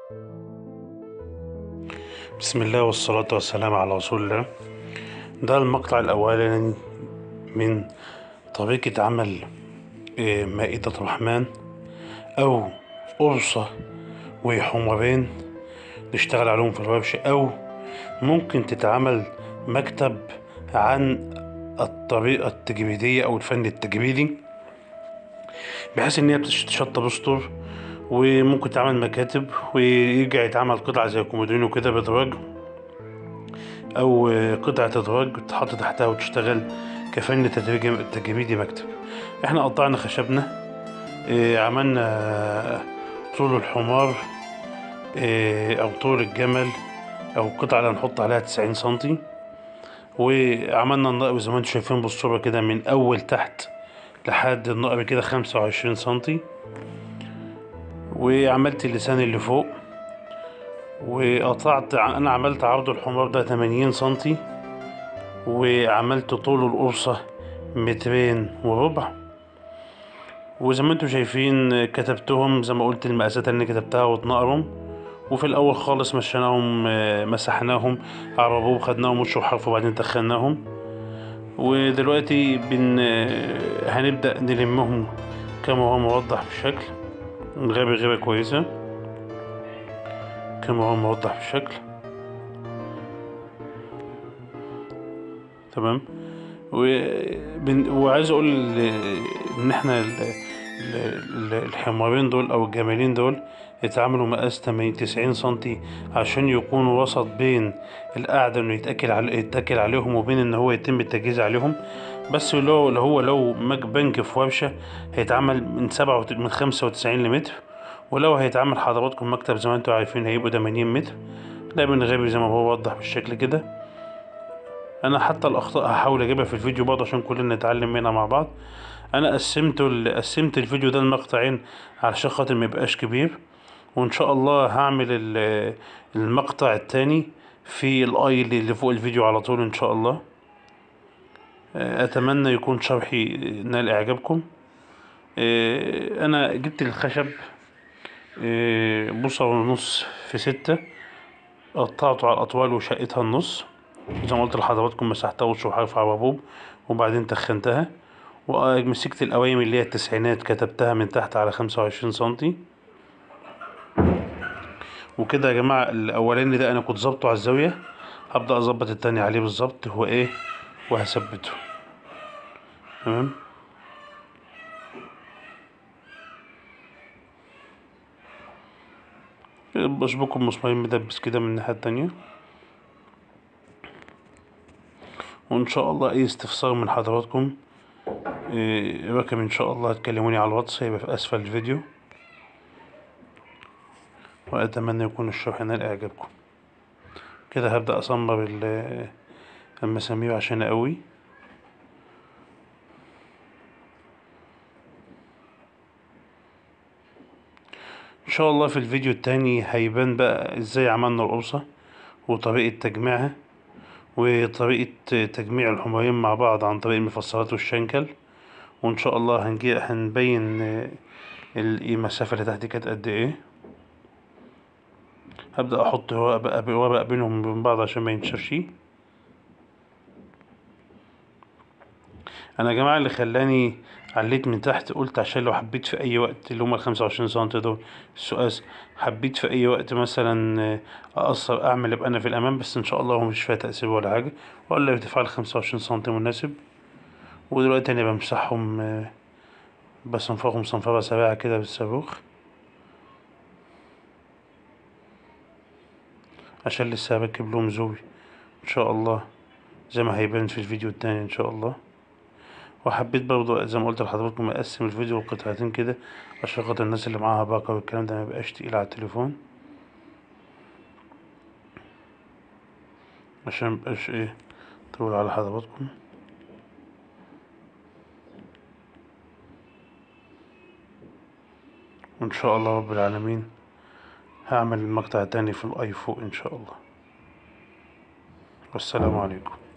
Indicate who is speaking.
Speaker 1: بسم الله والصلاة والسلام على رسول الله ده المقطع الأولاني من طريقة عمل آه، مائدة الرحمن أو قرصة وحمرين نشتغل عليهم في الورشة أو ممكن تتعمل مكتب عن الطريقة التجريدية أو الفن التجريدي بحيث إن هي بتتشطب اسطر وممكن تعمل مكاتب ويرجع يتعمل قطعة زي كومودينو كده بدراج أو آه، قطعة أدراج تتحط تحتها وتشتغل كفن تدريج- تجريدي مكتب احنا قطعنا خشبنا آه، عملنا آه، طول الحمار آه، أو طول الجمل أو القطعة اللي هنحط عليها 90 سنتي وعملنا النقب زي ما انتم شايفين بالصورة كده من أول تحت لحد النقب كده 25 سنتي وعملت اللسان اللي فوق وقطعت انا عملت عرض الحمار ده 80 سنتي وعملت طول القرصة مترين وربع وزي ما انتم شايفين كتبتهم زي ما قلت المقاسات اللي كتبتها واتنقرهم وفي الاول خالص مشيناهم آه، مسحناهم عربوه خدناهم وش وحرف وبعدين تخناهم ودلوقتي بن آه، هنبدأ نلمهم كما هو موضح بالشكل غابة غابة كويسة كما هو موضح بالشكل تمام وبن... وعايز اقول ال- ان احنا ال... ال- ال- الحمارين دول او الجمالين دول اتعملوا مقاس 80 90 سنتي عشان يكونوا وسط بين القعدة انه يتأكل على يتأكل عليهم وبين ان هو يتم التجهيز عليهم بس لو لو هو لو مج بنك في ورشة هيتعمل من سبعة وت- من خمسة وتسعين لمتر ولو هيتعمل حضراتكم مكتب زي ما انتوا عارفين هيبقوا 80 متر ده من غبي زي ما هو وضح بالشكل كده انا حتى الاخطاء هحاول اجيبها في الفيديو برضه عشان كلنا نتعلم منها مع بعض انا قسمت ال- قسمت الفيديو ده لمقطعين علشان خاطر ما يبقاش كبير وان شاء الله هعمل ال- المقطع التاني في الاي اللي اللي فوق الفيديو على طول ان شاء الله اتمنى يكون شرحي نال اعجابكم آه، انا جبت الخشب آه، بوصة ونص في ستة قطعته على الأطوال وشقتها النص زي ما قلت لحضراتكم مسحتها وش وحرف على بوب وبعدين تخنتها ومسكت القوايم اللي هي التسعينات كتبتها من تحت على خمسة وعشرين سنتي وكده يا جماعة الأولاني ده أنا كنت ظابطه على الزاوية هبدأ أظبط التاني عليه بالظبط هو إيه وهثبته تمام بشبكه بمسمارين مدبس كده من الناحية التانية وإن شاء الله أي استفسار من حضراتكم إيه، رقم إن شاء الله تكلموني على الواتس هيبقى في أسفل الفيديو وأتمنى يكون الشرح نال إعجابكم كده هبدأ أصمر ال- المسامير عشان أقوي ان شاء الله في الفيديو التاني هيبان بقى ازاي عملنا القرصة وطريقة تجميعها وطريقة تجميع الحمرين مع بعض عن طريق المفصلات والشنكل وان شاء الله هنجي هنبين آه، ال- المسافة اللي تحت دي كانت قد ايه هبدأ احط ورق بقى ورق بينهم وبين بعض عشان ما ينشفش انا يا جماعه اللي خلاني عليت من تحت قلت عشان لو حبيت في اي وقت اللي هم ال 25 سم دول السؤال حبيت في اي وقت مثلا آه، اقصر اعمل ابقى انا في الامان بس ان شاء الله هو مش فيها تاثير ولا حاجه ولا ارتفاع ال 25 سم مناسب ودلوقتي انا بمسحهم آه، بصنفرهم صنفره سريعه كده بالصاروخ عشان لسه هركب لهم زوي ان شاء الله زي ما هيبان في الفيديو التاني ان شاء الله وحبيت برضو زي ما قلت لحضراتكم اقسم الفيديو لقطعتين كده عشان خاطر الناس اللي معاها باقة والكلام ده ما يبقاش تقيل على التليفون عشان ميبقاش ايه طول على حضراتكم وان شاء الله رب العالمين هعمل المقطع التاني في الاي فوق ان شاء الله والسلام عليكم